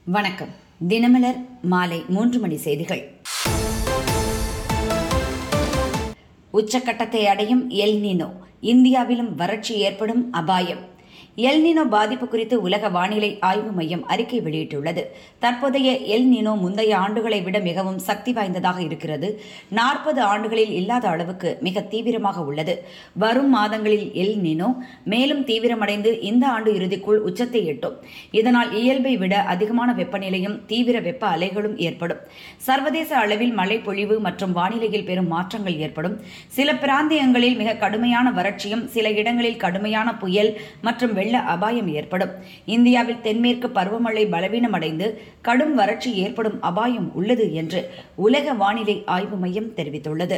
வணக்கம் தினமலர் மாலை மூன்று மணி செய்திகள் உச்சக்கட்டத்தை அடையும் எல் நினோ இந்தியாவிலும் வறட்சி ஏற்படும் அபாயம் எல் நினோ பாதிப்பு குறித்து உலக வானிலை ஆய்வு மையம் அறிக்கை வெளியிட்டுள்ளது தற்போதைய எல் நினோ முந்தைய ஆண்டுகளை விட மிகவும் சக்தி வாய்ந்ததாக இருக்கிறது நாற்பது ஆண்டுகளில் இல்லாத அளவுக்கு மிக தீவிரமாக உள்ளது வரும் மாதங்களில் எல் நினோ மேலும் தீவிரமடைந்து இந்த ஆண்டு இறுதிக்குள் உச்சத்தை எட்டும் இதனால் இயல்பை விட அதிகமான வெப்பநிலையும் தீவிர வெப்ப அலைகளும் ஏற்படும் சர்வதேச அளவில் மழை பொழிவு மற்றும் வானிலையில் பெரும் மாற்றங்கள் ஏற்படும் சில பிராந்தியங்களில் மிக கடுமையான வறட்சியும் சில இடங்களில் கடுமையான புயல் மற்றும் வெள்ள அபாயம் ஏற்படும் இந்தியாவில் தென்மேற்கு பருவமழை பலவீனமடைந்து கடும் வறட்சி ஏற்படும் அபாயம் உள்ளது என்று உலக வானிலை ஆய்வு மையம் தெரிவித்துள்ளது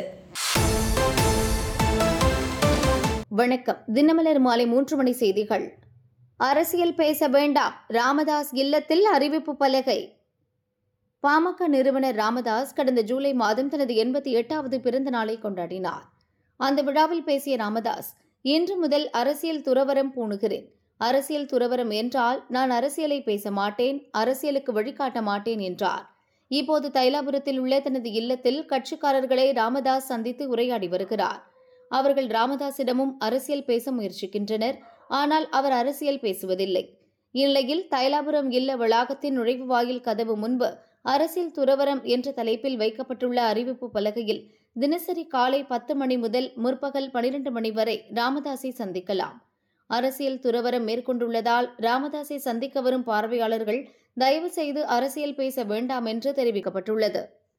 வணக்கம் தினமலர் மாலை மூன்று மணி செய்திகள் அரசியல் பேச வேண்டாம் ராமதாஸ் இல்லத்தில் அறிவிப்பு பலகை பாமக நிறுவனர் ராமதாஸ் கடந்த ஜூலை மாதம் தனது எண்பத்தி எட்டாவது பிறந்த நாளை கொண்டாடினார் அந்த விழாவில் பேசிய ராமதாஸ் இன்று முதல் அரசியல் துறவரம் பூணுகிறேன் அரசியல் துறவரம் என்றால் நான் அரசியலை பேச மாட்டேன் அரசியலுக்கு வழிகாட்ட மாட்டேன் என்றார் இப்போது தைலாபுரத்தில் உள்ள தனது இல்லத்தில் கட்சிக்காரர்களை ராமதாஸ் சந்தித்து உரையாடி வருகிறார் அவர்கள் ராமதாஸிடமும் அரசியல் பேச முயற்சிக்கின்றனர் ஆனால் அவர் அரசியல் பேசுவதில்லை இந்நிலையில் தைலாபுரம் இல்ல வளாகத்தின் நுழைவு வாயில் கதவு முன்பு அரசியல் துறவரம் என்ற தலைப்பில் வைக்கப்பட்டுள்ள அறிவிப்பு பலகையில் தினசரி காலை பத்து மணி முதல் முற்பகல் பனிரெண்டு மணி வரை ராமதாஸை சந்திக்கலாம் அரசியல் துறவரம் மேற்கொண்டுள்ளதால் ராமதாஸை சந்திக்க வரும் பார்வையாளர்கள் தயவு செய்து அரசியல் பேச வேண்டாம் என்று தெரிவிக்கப்பட்டுள்ளது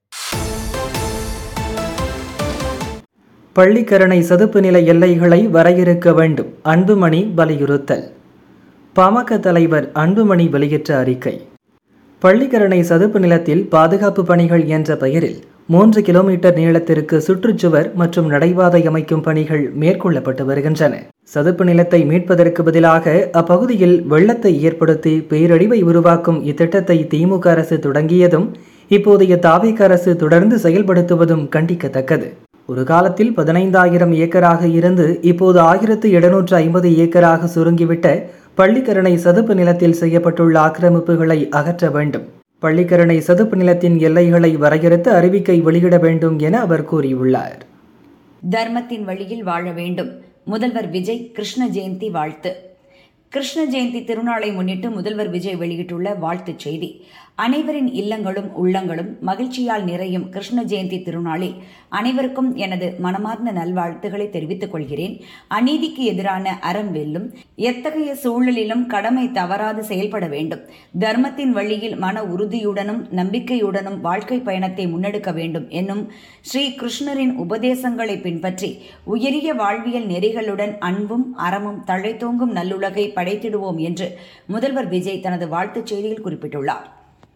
பள்ளிக்கரணை சதுப்பு நில எல்லைகளை வரையறுக்க வேண்டும் அன்புமணி வலியுறுத்தல் பாமக தலைவர் அன்புமணி வெளியிட்ட அறிக்கை பள்ளிக்கரணை சதுப்பு நிலத்தில் பாதுகாப்பு பணிகள் என்ற பெயரில் மூன்று கிலோமீட்டர் நீளத்திற்கு சுற்றுச்சுவர் மற்றும் நடைபாதை அமைக்கும் பணிகள் மேற்கொள்ளப்பட்டு வருகின்றன சதுப்பு நிலத்தை மீட்பதற்கு பதிலாக அப்பகுதியில் வெள்ளத்தை ஏற்படுத்தி பேரழிவை உருவாக்கும் இத்திட்டத்தை திமுக அரசு தொடங்கியதும் இப்போதைய தாவிக அரசு தொடர்ந்து செயல்படுத்துவதும் கண்டிக்கத்தக்கது ஒரு காலத்தில் பதினைந்தாயிரம் ஏக்கராக இருந்து இப்போது ஆயிரத்து எழுநூற்று ஐம்பது ஏக்கராக சுருங்கிவிட்ட பள்ளிக்கரணை சதுப்பு நிலத்தில் செய்யப்பட்டுள்ள ஆக்கிரமிப்புகளை அகற்ற வேண்டும் பள்ளிக்கரணை சதுப்பு நிலத்தின் எல்லைகளை வரையறுத்து அறிவிக்கை வெளியிட வேண்டும் என அவர் கூறியுள்ளார் தர்மத்தின் வழியில் வாழ வேண்டும் முதல்வர் விஜய் கிருஷ்ண ஜெயந்தி வாழ்த்து கிருஷ்ண ஜெயந்தி திருநாளை முன்னிட்டு முதல்வர் விஜய் வெளியிட்டுள்ள வாழ்த்துச் செய்தி அனைவரின் இல்லங்களும் உள்ளங்களும் மகிழ்ச்சியால் நிறையும் கிருஷ்ண ஜெயந்தி திருநாளில் அனைவருக்கும் எனது மனமார்ந்த நல்வாழ்த்துக்களை தெரிவித்துக் கொள்கிறேன் அநீதிக்கு எதிரான அறம் வெல்லும் எத்தகைய சூழலிலும் கடமை தவறாது செயல்பட வேண்டும் தர்மத்தின் வழியில் மன உறுதியுடனும் நம்பிக்கையுடனும் வாழ்க்கை பயணத்தை முன்னெடுக்க வேண்டும் என்னும் ஸ்ரீ கிருஷ்ணரின் உபதேசங்களை பின்பற்றி உயரிய வாழ்வியல் நெறிகளுடன் அன்பும் அறமும் தழைத்தோங்கும் நல்லுலகை படைத்திடுவோம் என்று முதல்வர் விஜய் தனது வாழ்த்துச் செய்தியில் குறிப்பிட்டுள்ளார்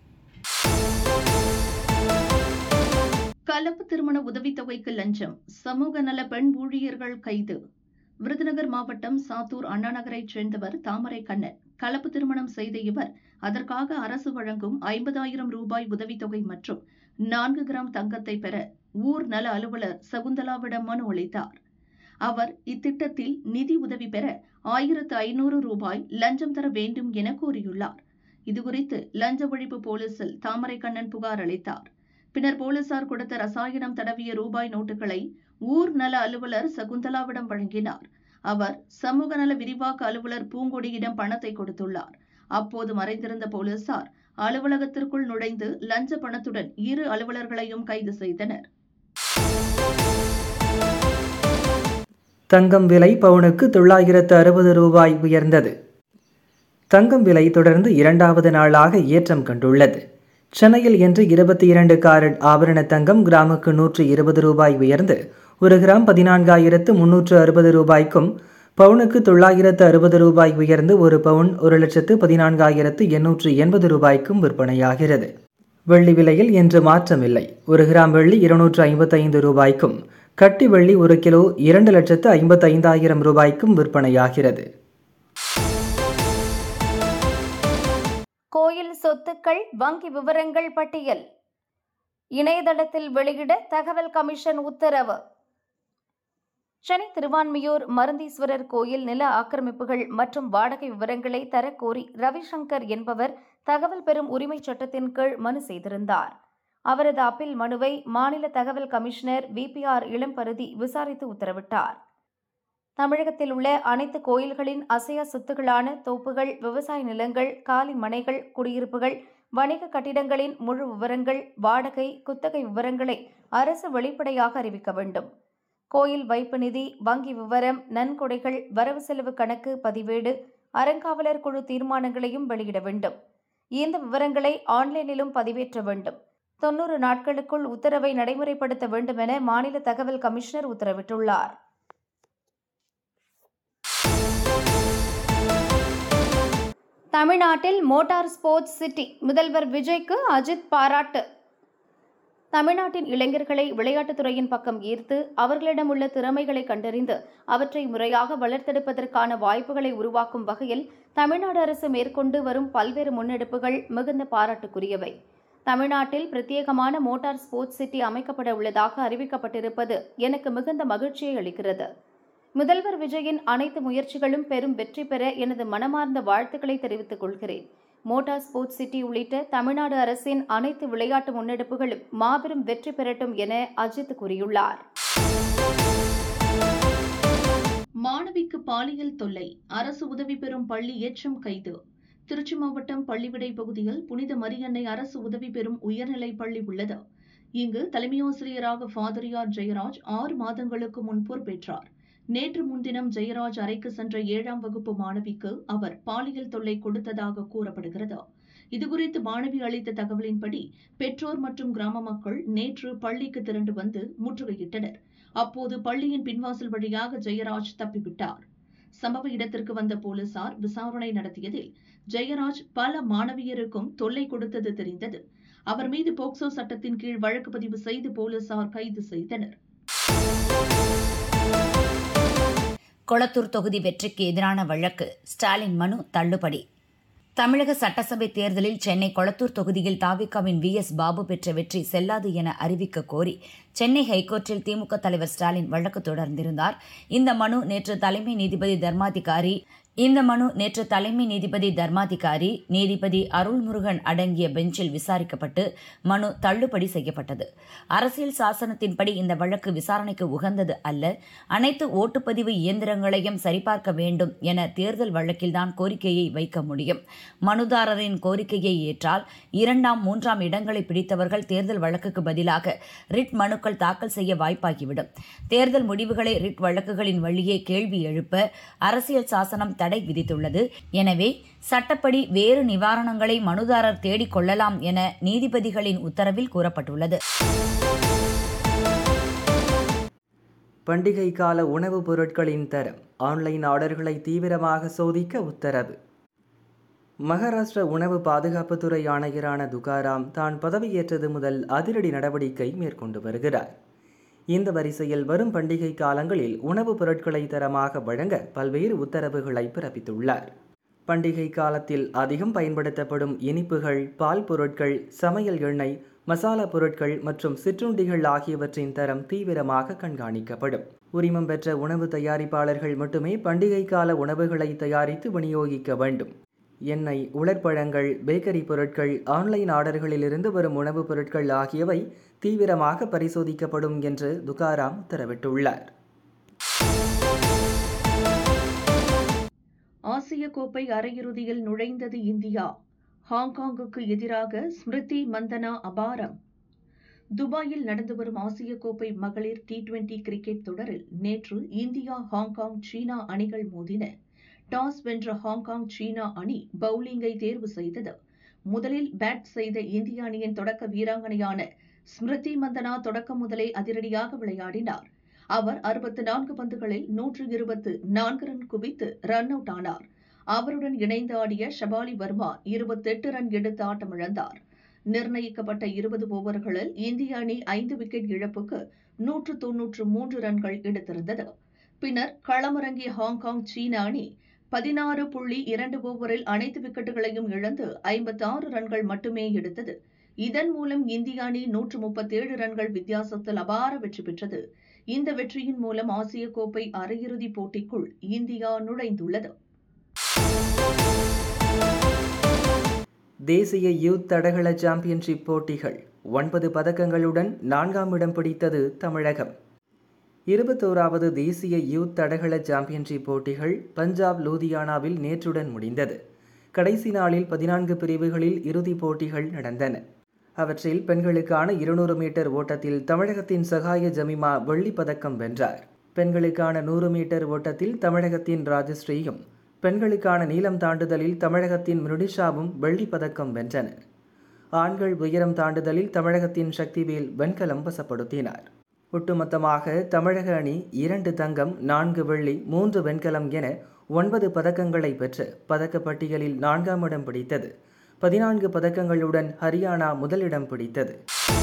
கலப்பு திருமண உதவித்தொகைக்கு லஞ்சம் சமூக நல பெண் ஊழியர்கள் கைது விருதுநகர் மாவட்டம் சாத்தூர் அண்ணாநகரைச் சேர்ந்தவர் தாமரை கண்ணன் கலப்பு திருமணம் செய்த இவர் அதற்காக அரசு வழங்கும் ஐம்பதாயிரம் ரூபாய் உதவித்தொகை மற்றும் நான்கு கிராம் தங்கத்தை பெற ஊர் நல அலுவலர் சகுந்தலாவிடம் மனு அளித்தார் அவர் இத்திட்டத்தில் நிதி உதவி பெற ஆயிரத்து ஐநூறு ரூபாய் லஞ்சம் தர வேண்டும் என கூறியுள்ளார் இதுகுறித்து லஞ்ச ஒழிப்பு போலீசில் தாமரை கண்ணன் புகார் அளித்தார் பின்னர் போலீசார் கொடுத்த ரசாயனம் தடவிய ரூபாய் நோட்டுகளை ஊர் நல அலுவலர் சகுந்தலாவிடம் வழங்கினார் அவர் சமூக நல விரிவாக்க அலுவலர் பூங்கொடியிடம் பணத்தை கொடுத்துள்ளார் அப்போது மறைந்திருந்த போலீசார் அலுவலகத்திற்குள் நுழைந்து லஞ்ச பணத்துடன் இரு அலுவலர்களையும் கைது செய்தனர் தங்கம் விலை பவுனுக்கு தொள்ளாயிரத்து அறுபது ரூபாய் உயர்ந்தது தங்கம் விலை தொடர்ந்து இரண்டாவது நாளாக ஏற்றம் கண்டுள்ளது சென்னையில் இன்று இருபத்தி இரண்டு காரட் ஆபரண தங்கம் கிராமுக்கு நூற்று இருபது ரூபாய் உயர்ந்து ஒரு கிராம் பதினான்காயிரத்து முன்னூற்று அறுபது ரூபாய்க்கும் பவுனுக்கு தொள்ளாயிரத்து அறுபது ரூபாய் உயர்ந்து ஒரு பவுன் ஒரு லட்சத்து பதினான்காயிரத்து எண்ணூற்று எண்பது ரூபாய்க்கும் விற்பனையாகிறது வெள்ளி விலையில் இன்று மாற்றமில்லை ஒரு கிராம் வெள்ளி இருநூற்று ஐம்பத்தைந்து ரூபாய்க்கும் கட்டி வெள்ளி ஒரு கிலோ இரண்டு லட்சத்து ஐம்பத்தைந்தாயிரம் ரூபாய்க்கும் விற்பனையாகிறது கோயில் சொத்துக்கள் வங்கி விவரங்கள் பட்டியல் இணையதளத்தில் வெளியிட தகவல் கமிஷன் உத்தரவு சென்னை திருவான்மியூர் மருந்தீஸ்வரர் கோயில் நில ஆக்கிரமிப்புகள் மற்றும் வாடகை விவரங்களை தரக்கோரி ரவிசங்கர் என்பவர் தகவல் பெறும் உரிமைச் சட்டத்தின் கீழ் மனு செய்திருந்தார் அவரது அப்பீல் மனுவை மாநில தகவல் கமிஷனர் விபிஆர் இளம்பருதி விசாரித்து உத்தரவிட்டார் தமிழகத்தில் உள்ள அனைத்து கோயில்களின் அசையா சொத்துகளான தோப்புகள் விவசாய நிலங்கள் காலி மனைகள் குடியிருப்புகள் வணிக கட்டிடங்களின் முழு விவரங்கள் வாடகை குத்தகை விவரங்களை அரசு வெளிப்படையாக அறிவிக்க வேண்டும் கோயில் வைப்பு நிதி வங்கி விவரம் நன்கொடைகள் வரவு செலவு கணக்கு பதிவேடு அறங்காவலர் குழு தீர்மானங்களையும் வெளியிட வேண்டும் இந்த விவரங்களை ஆன்லைனிலும் பதிவேற்ற வேண்டும் தொன்னூறு நாட்களுக்குள் உத்தரவை நடைமுறைப்படுத்த வேண்டும் என மாநில தகவல் கமிஷனர் உத்தரவிட்டுள்ளார் தமிழ்நாட்டில் மோட்டார் ஸ்போர்ட்ஸ் சிட்டி முதல்வர் விஜய்க்கு அஜித் பாராட்டு தமிழ்நாட்டின் இளைஞர்களை விளையாட்டுத் துறையின் பக்கம் ஈர்த்து அவர்களிடம் உள்ள திறமைகளை கண்டறிந்து அவற்றை முறையாக வளர்த்தெடுப்பதற்கான வாய்ப்புகளை உருவாக்கும் வகையில் தமிழ்நாடு அரசு மேற்கொண்டு வரும் பல்வேறு முன்னெடுப்புகள் மிகுந்த பாராட்டுக்குரியவை தமிழ்நாட்டில் பிரத்யேகமான மோட்டார் ஸ்போர்ட்ஸ் சிட்டி அமைக்கப்பட உள்ளதாக அறிவிக்கப்பட்டிருப்பது எனக்கு மிகுந்த மகிழ்ச்சியை அளிக்கிறது முதல்வர் விஜயின் அனைத்து முயற்சிகளும் பெரும் வெற்றி பெற எனது மனமார்ந்த வாழ்த்துக்களை தெரிவித்துக் கொள்கிறேன் மோட்டார் ஸ்போர்ட்ஸ் சிட்டி உள்ளிட்ட தமிழ்நாடு அரசின் அனைத்து விளையாட்டு முன்னெடுப்புகளும் மாபெரும் வெற்றி பெறட்டும் என அஜித் கூறியுள்ளார் மாணவிக்கு பாலியல் தொல்லை அரசு உதவி பெறும் பள்ளி எச்சம் கைது திருச்சி மாவட்டம் பள்ளிவிடை பகுதியில் புனித மரியன்னை அரசு உதவி பெறும் உயர்நிலைப் பள்ளி உள்ளது இங்கு தலைமையாசிரியராக ஃபாதரியார் ஜெயராஜ் ஆறு மாதங்களுக்கு முன் பொறுப்பேற்றார் நேற்று முன்தினம் ஜெயராஜ் அறைக்கு சென்ற ஏழாம் வகுப்பு மாணவிக்கு அவர் பாலியல் தொல்லை கொடுத்ததாக கூறப்படுகிறது இதுகுறித்து மாணவி அளித்த தகவலின்படி பெற்றோர் மற்றும் கிராம மக்கள் நேற்று பள்ளிக்கு திரண்டு வந்து முற்றுகையிட்டனர் அப்போது பள்ளியின் பின்வாசல் வழியாக ஜெயராஜ் தப்பிவிட்டார் சம்பவ இடத்திற்கு வந்த போலீசார் விசாரணை நடத்தியதில் ஜெயராஜ் பல மாணவியருக்கும் தொல்லை கொடுத்தது தெரிந்தது அவர் மீது போக்சோ சட்டத்தின் கீழ் வழக்கு பதிவு செய்து போலீசார் கைது செய்தனர் கொளத்தூர் தொகுதி வெற்றிக்கு எதிரான வழக்கு ஸ்டாலின் மனு தள்ளுபடி தமிழக சட்டசபை தேர்தலில் சென்னை கொளத்தூர் தொகுதியில் தாவிகாவின் வி எஸ் பாபு பெற்ற வெற்றி செல்லாது என அறிவிக்க கோரி சென்னை ஹைகோர்ட்டில் திமுக தலைவர் ஸ்டாலின் வழக்கு தொடர்ந்திருந்தார் இந்த மனு நேற்று தலைமை நீதிபதி தர்மாதிகாரி இந்த மனு நேற்று தலைமை நீதிபதி தர்மாதிகாரி நீதிபதி அருள்முருகன் அடங்கிய பெஞ்சில் விசாரிக்கப்பட்டு மனு தள்ளுபடி செய்யப்பட்டது அரசியல் சாசனத்தின்படி இந்த வழக்கு விசாரணைக்கு உகந்தது அல்ல அனைத்து ஓட்டுப்பதிவு இயந்திரங்களையும் சரிபார்க்க வேண்டும் என தேர்தல் வழக்கில்தான் கோரிக்கையை வைக்க முடியும் மனுதாரரின் கோரிக்கையை ஏற்றால் இரண்டாம் மூன்றாம் இடங்களை பிடித்தவர்கள் தேர்தல் வழக்குக்கு பதிலாக ரிட் மனுக்கள் தாக்கல் செய்ய வாய்ப்பாகிவிடும் தேர்தல் முடிவுகளை ரிட் வழக்குகளின் வழியே கேள்வி எழுப்ப அரசியல் சாசனம் தடை விதித்துள்ளது எனவே சட்டப்படி வேறு நிவாரணங்களை மனுதாரர் தேடிக் கொள்ளலாம் என நீதிபதிகளின் உத்தரவில் கூறப்பட்டுள்ளது பண்டிகை கால உணவுப் பொருட்களின் தரம் ஆன்லைன் ஆர்டர்களை தீவிரமாக சோதிக்க உத்தரவு மகாராஷ்டிர உணவு பாதுகாப்புத்துறை ஆணையரான துகாராம் தான் பதவியேற்றது முதல் அதிரடி நடவடிக்கை மேற்கொண்டு வருகிறார் இந்த வரிசையில் வரும் பண்டிகை காலங்களில் உணவுப் பொருட்களை தரமாக வழங்க பல்வேறு உத்தரவுகளை பிறப்பித்துள்ளார் பண்டிகை காலத்தில் அதிகம் பயன்படுத்தப்படும் இனிப்புகள் பால் பொருட்கள் சமையல் எண்ணெய் மசாலா பொருட்கள் மற்றும் சிற்றுண்டிகள் ஆகியவற்றின் தரம் தீவிரமாக கண்காணிக்கப்படும் உரிமம் பெற்ற உணவு தயாரிப்பாளர்கள் மட்டுமே பண்டிகை கால உணவுகளை தயாரித்து விநியோகிக்க வேண்டும் எண்ணெய் உலர்பழங்கள் பேக்கரி பொருட்கள் ஆன்லைன் ஆர்டர்களிலிருந்து வரும் உணவுப் பொருட்கள் ஆகியவை தீவிரமாக பரிசோதிக்கப்படும் என்று துகாராம் உத்தரவிட்டுள்ளார் ஆசிய கோப்பை அரையிறுதியில் நுழைந்தது இந்தியா ஹாங்காங்குக்கு எதிராக ஸ்மிருதி மந்தனா அபாரம் துபாயில் நடந்து வரும் ஆசிய கோப்பை மகளிர் டி டுவெண்டி கிரிக்கெட் தொடரில் நேற்று இந்தியா ஹாங்காங் சீனா அணிகள் மோதின டாஸ் வென்ற ஹாங்காங் சீனா அணி பவுலிங்கை தேர்வு செய்தது முதலில் பேட் செய்த இந்திய அணியின் தொடக்க வீராங்கனையான ஸ்மிருதி மந்தனா தொடக்கம் முதலே அதிரடியாக விளையாடினார் அவர் அறுபத்து நான்கு பந்துகளில் நூற்று இருபத்து நான்கு ரன் குவித்து ரன் அவுட் ஆனார் அவருடன் இணைந்து ஆடிய ஷபாலி வர்மா இருபத்தெட்டு ரன் எடுத்து ஆட்டமிழந்தார் நிர்ணயிக்கப்பட்ட இருபது ஓவர்களில் இந்திய அணி ஐந்து விக்கெட் இழப்புக்கு நூற்று தொன்னூற்று மூன்று ரன்கள் எடுத்திருந்தது பின்னர் களமிறங்கிய ஹாங்காங் சீன அணி பதினாறு புள்ளி இரண்டு ஓவரில் அனைத்து விக்கெட்டுகளையும் இழந்து ஐம்பத்தி ஆறு ரன்கள் மட்டுமே எடுத்தது இதன் மூலம் இந்திய அணி நூற்று முப்பத்தேழு ரன்கள் வித்தியாசத்தில் அபார வெற்றி பெற்றது இந்த வெற்றியின் மூலம் ஆசிய கோப்பை அரையிறுதிப் போட்டிக்குள் இந்தியா நுழைந்துள்ளது தேசிய யூத் தடகள சாம்பியன்ஷிப் போட்டிகள் ஒன்பது பதக்கங்களுடன் நான்காம் இடம் பிடித்தது தமிழகம் இருபத்தோராவது தேசிய யூத் தடகள சாம்பியன்ஷிப் போட்டிகள் பஞ்சாப் லூதியானாவில் நேற்றுடன் முடிந்தது கடைசி நாளில் பதினான்கு பிரிவுகளில் இறுதிப் போட்டிகள் நடந்தன அவற்றில் பெண்களுக்கான இருநூறு மீட்டர் ஓட்டத்தில் தமிழகத்தின் சகாய ஜமிமா வெள்ளிப் பதக்கம் வென்றார் பெண்களுக்கான நூறு மீட்டர் ஓட்டத்தில் தமிழகத்தின் ராஜஸ்ரீயும் பெண்களுக்கான நீளம் தாண்டுதலில் தமிழகத்தின் மிருடிஷாவும் வெள்ளிப் பதக்கம் வென்றனர் ஆண்கள் உயரம் தாண்டுதலில் தமிழகத்தின் சக்திவேல் வெண்கலம் வசப்படுத்தினார் ஒட்டுமொத்தமாக தமிழக அணி இரண்டு தங்கம் நான்கு வெள்ளி மூன்று வெண்கலம் என ஒன்பது பதக்கங்களை பெற்று பதக்கப்பட்டியலில் நான்காம் இடம் பிடித்தது பதினான்கு பதக்கங்களுடன் ஹரியானா முதலிடம் பிடித்தது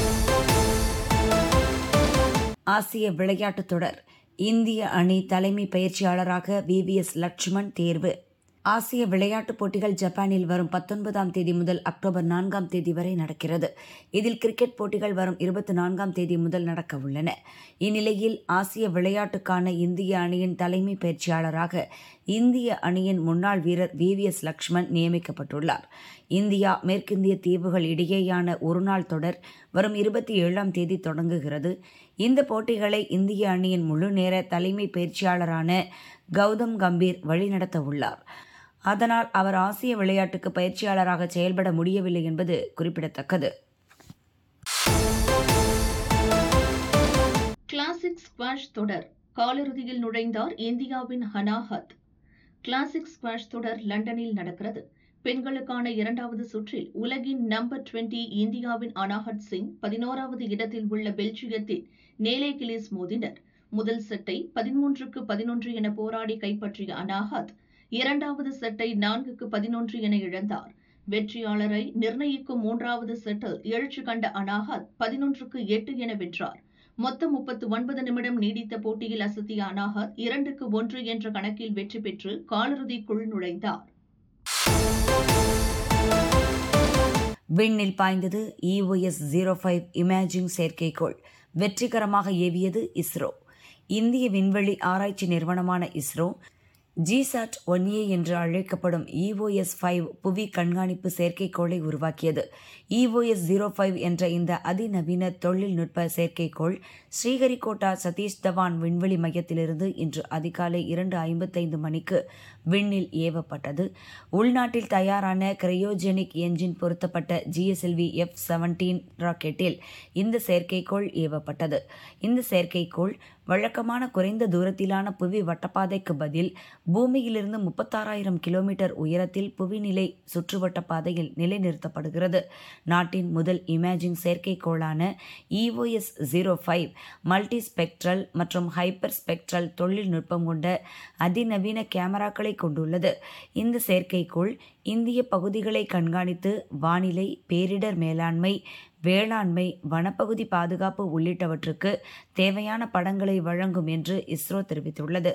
ஆசிய விளையாட்டுத் தொடர் இந்திய அணி தலைமை பயிற்சியாளராக விவிஎஸ் லட்சுமண் தேர்வு ஆசிய விளையாட்டுப் போட்டிகள் ஜப்பானில் வரும் பத்தொன்பதாம் தேதி முதல் அக்டோபர் நான்காம் தேதி வரை நடக்கிறது இதில் கிரிக்கெட் போட்டிகள் வரும் இருபத்தி நான்காம் தேதி முதல் நடக்க உள்ளன இந்நிலையில் ஆசிய விளையாட்டுக்கான இந்திய அணியின் தலைமை பயிற்சியாளராக இந்திய அணியின் முன்னாள் வீரர் விவிஎஸ் லக்ஷ்மண் நியமிக்கப்பட்டுள்ளார் இந்தியா மேற்கிந்திய தீவுகள் இடையேயான ஒருநாள் தொடர் வரும் இருபத்தி ஏழாம் தேதி தொடங்குகிறது இந்த போட்டிகளை இந்திய அணியின் முழு நேர தலைமை பயிற்சியாளரான கௌதம் கம்பீர் வழிநடத்த உள்ளார் அதனால் அவர் ஆசிய விளையாட்டுக்கு பயிற்சியாளராக செயல்பட முடியவில்லை என்பது குறிப்பிடத்தக்கது கிளாசிக் ஸ்குவாஷ் தொடர் காலிறுதியில் நுழைந்தார் இந்தியாவின் ஹனாஹத் கிளாசிக் ஸ்குவாஷ் தொடர் லண்டனில் நடக்கிறது பெண்களுக்கான இரண்டாவது சுற்றில் உலகின் நம்பர் டுவெண்டி இந்தியாவின் அனாஹட் சிங் பதினோராவது இடத்தில் உள்ள பெல்ஜியத்தின் நேலே கிலிஸ் மோதினர் முதல் செட்டை பதிமூன்றுக்கு பதினொன்று என போராடி கைப்பற்றிய அனாஹத் இரண்டாவது செட்டை நான்குக்கு பதினொன்று என இழந்தார் வெற்றியாளரை நிர்ணயிக்கும் மூன்றாவது செட்டில் எழுச்சி கண்ட அனாஹத் பதினொன்றுக்கு எட்டு என வென்றார் மொத்தம் முப்பத்து ஒன்பது நிமிடம் நீடித்த போட்டியில் அசத்திய அனாஹத் இரண்டுக்கு ஒன்று என்ற கணக்கில் வெற்றி பெற்று காலிறுதிக்குள் நுழைந்தார் விண்ணில் பாய்ந்தது இஓஎஸ் ஜீரோ ஃபைவ் இமேஜிங் செயற்கைக்கோள் வெற்றிகரமாக ஏவியது இஸ்ரோ இந்திய விண்வெளி ஆராய்ச்சி நிறுவனமான இஸ்ரோ ஜிசாட் ஒன் ஏ என்று அழைக்கப்படும் இஓஎஸ் ஃபைவ் புவி கண்காணிப்பு செயற்கைக்கோளை உருவாக்கியது இஓஎஸ் ஜீரோ ஃபைவ் என்ற இந்த அதிநவீன தொழில்நுட்ப செயற்கைக்கோள் ஸ்ரீஹரிகோட்டா சதீஷ் தவான் விண்வெளி மையத்திலிருந்து இன்று அதிகாலை இரண்டு ஐம்பத்தைந்து மணிக்கு விண்ணில் ஏவப்பட்டது உள்நாட்டில் தயாரான கிரையோஜெனிக் என்ஜின் பொருத்தப்பட்ட ஜிஎஸ்எல்வி எஃப் செவன்டீன் ராக்கெட்டில் இந்த செயற்கைக்கோள் ஏவப்பட்டது இந்த செயற்கைக்கோள் வழக்கமான குறைந்த தூரத்திலான புவி வட்டப்பாதைக்கு பதில் பூமியிலிருந்து முப்பத்தாறாயிரம் கிலோமீட்டர் உயரத்தில் புவிநிலை சுற்றுவட்ட பாதையில் நிலைநிறுத்தப்படுகிறது நாட்டின் முதல் இமேஜிங் செயற்கைக்கோளான EOS zero five multi spectral மற்றும் ஹைப்பர் ஸ்பெக்ட்ரல் தொழில்நுட்பம் கொண்ட அதிநவீன கேமராக்களை கொண்டுள்ளது இந்த செயற்கைக்கோள் இந்திய பகுதிகளை கண்காணித்து வானிலை பேரிடர் மேலாண்மை வேளாண்மை வனப்பகுதி பாதுகாப்பு உள்ளிட்டவற்றுக்கு தேவையான படங்களை வழங்கும் என்று இஸ்ரோ தெரிவித்துள்ளது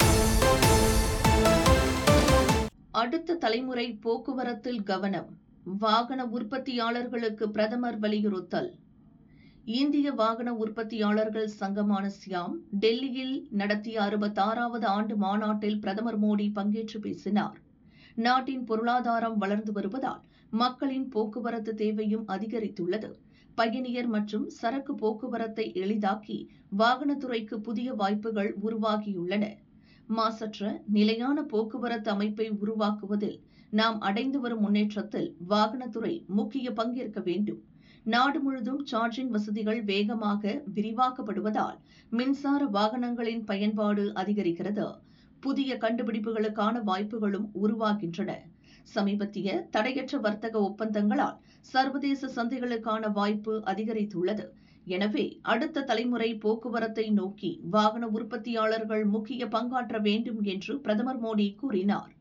அடுத்த தலைமுறை போக்குவரத்தில் கவனம் வாகன உற்பத்தியாளர்களுக்கு பிரதமர் வலியுறுத்தல் இந்திய வாகன உற்பத்தியாளர்கள் சங்கமான சியாம் டெல்லியில் நடத்திய அறுபத்தாறாவது ஆண்டு மாநாட்டில் பிரதமர் மோடி பங்கேற்று பேசினார் நாட்டின் பொருளாதாரம் வளர்ந்து வருவதால் மக்களின் போக்குவரத்து தேவையும் அதிகரித்துள்ளது பயணியர் மற்றும் சரக்கு போக்குவரத்தை எளிதாக்கி வாகனத்துறைக்கு புதிய வாய்ப்புகள் உருவாகியுள்ளன மாசற்ற நிலையான போக்குவரத்து அமைப்பை உருவாக்குவதில் நாம் அடைந்து வரும் முன்னேற்றத்தில் வாகனத்துறை முக்கிய பங்கேற்க வேண்டும் நாடு முழுதும் சார்ஜிங் வசதிகள் வேகமாக விரிவாக்கப்படுவதால் மின்சார வாகனங்களின் பயன்பாடு அதிகரிக்கிறது புதிய கண்டுபிடிப்புகளுக்கான வாய்ப்புகளும் உருவாகின்றன சமீபத்திய தடையற்ற வர்த்தக ஒப்பந்தங்களால் சர்வதேச சந்தைகளுக்கான வாய்ப்பு அதிகரித்துள்ளது எனவே அடுத்த தலைமுறை போக்குவரத்தை நோக்கி வாகன உற்பத்தியாளர்கள் முக்கிய பங்காற்ற வேண்டும் என்று பிரதமர் மோடி கூறினார்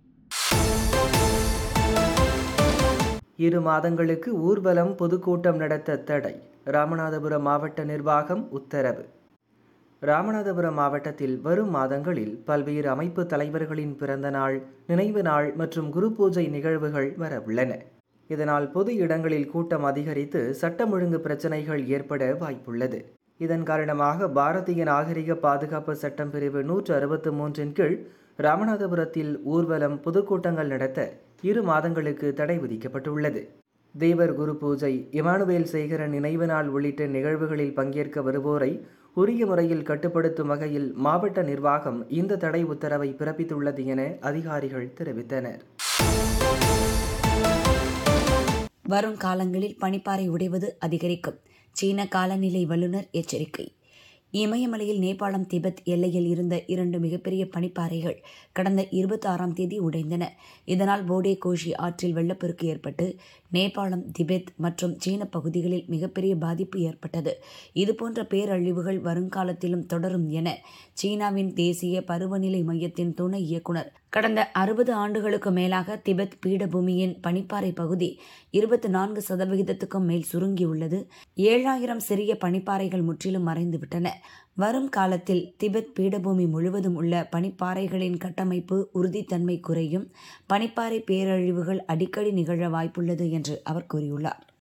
இரு மாதங்களுக்கு ஊர்வலம் பொதுக்கூட்டம் நடத்த தடை ராமநாதபுரம் மாவட்ட நிர்வாகம் உத்தரவு ராமநாதபுரம் மாவட்டத்தில் வரும் மாதங்களில் பல்வேறு அமைப்பு தலைவர்களின் பிறந்த நாள் நினைவு நாள் மற்றும் குரு பூஜை நிகழ்வுகள் வரவுள்ளன இதனால் பொது இடங்களில் கூட்டம் அதிகரித்து சட்டம் ஒழுங்கு பிரச்சனைகள் ஏற்பட வாய்ப்புள்ளது இதன் காரணமாக பாரதிய நாகரிக பாதுகாப்பு சட்டம் பிரிவு நூற்று அறுபத்து மூன்றின் கீழ் ராமநாதபுரத்தில் ஊர்வலம் பொதுக்கூட்டங்கள் நடத்த இரு மாதங்களுக்கு தடை விதிக்கப்பட்டுள்ளது தேவர் குரு பூஜை இமானுவேல் சேகரன் நினைவு நாள் உள்ளிட்ட நிகழ்வுகளில் பங்கேற்க வருவோரை உரிய முறையில் கட்டுப்படுத்தும் வகையில் மாவட்ட நிர்வாகம் இந்த தடை உத்தரவை பிறப்பித்துள்ளது என அதிகாரிகள் தெரிவித்தனர் வரும் காலங்களில் பனிப்பாறை உடைவது அதிகரிக்கும் சீன காலநிலை வல்லுநர் எச்சரிக்கை இமயமலையில் நேபாளம் திபெத் எல்லையில் இருந்த இரண்டு மிகப்பெரிய பனிப்பாறைகள் கடந்த இருபத்தி ஆறாம் தேதி உடைந்தன இதனால் போடே கோஷி ஆற்றில் வெள்ளப்பெருக்கு ஏற்பட்டு நேபாளம் திபெத் மற்றும் சீன பகுதிகளில் மிகப்பெரிய பாதிப்பு ஏற்பட்டது இதுபோன்ற பேரழிவுகள் வருங்காலத்திலும் தொடரும் என சீனாவின் தேசிய பருவநிலை மையத்தின் துணை இயக்குனர் கடந்த அறுபது ஆண்டுகளுக்கு மேலாக திபெத் பீடபூமியின் பனிப்பாறை பகுதி இருபத்தி நான்கு சதவிகிதத்துக்கும் மேல் சுருங்கியுள்ளது ஏழாயிரம் சிறிய பனிப்பாறைகள் முற்றிலும் மறைந்துவிட்டன வரும் காலத்தில் திபெத் பீடபூமி முழுவதும் உள்ள பனிப்பாறைகளின் கட்டமைப்பு உறுதித்தன்மை குறையும் பனிப்பாறை பேரழிவுகள் அடிக்கடி நிகழ வாய்ப்புள்ளது என்று அவர் கூறியுள்ளார்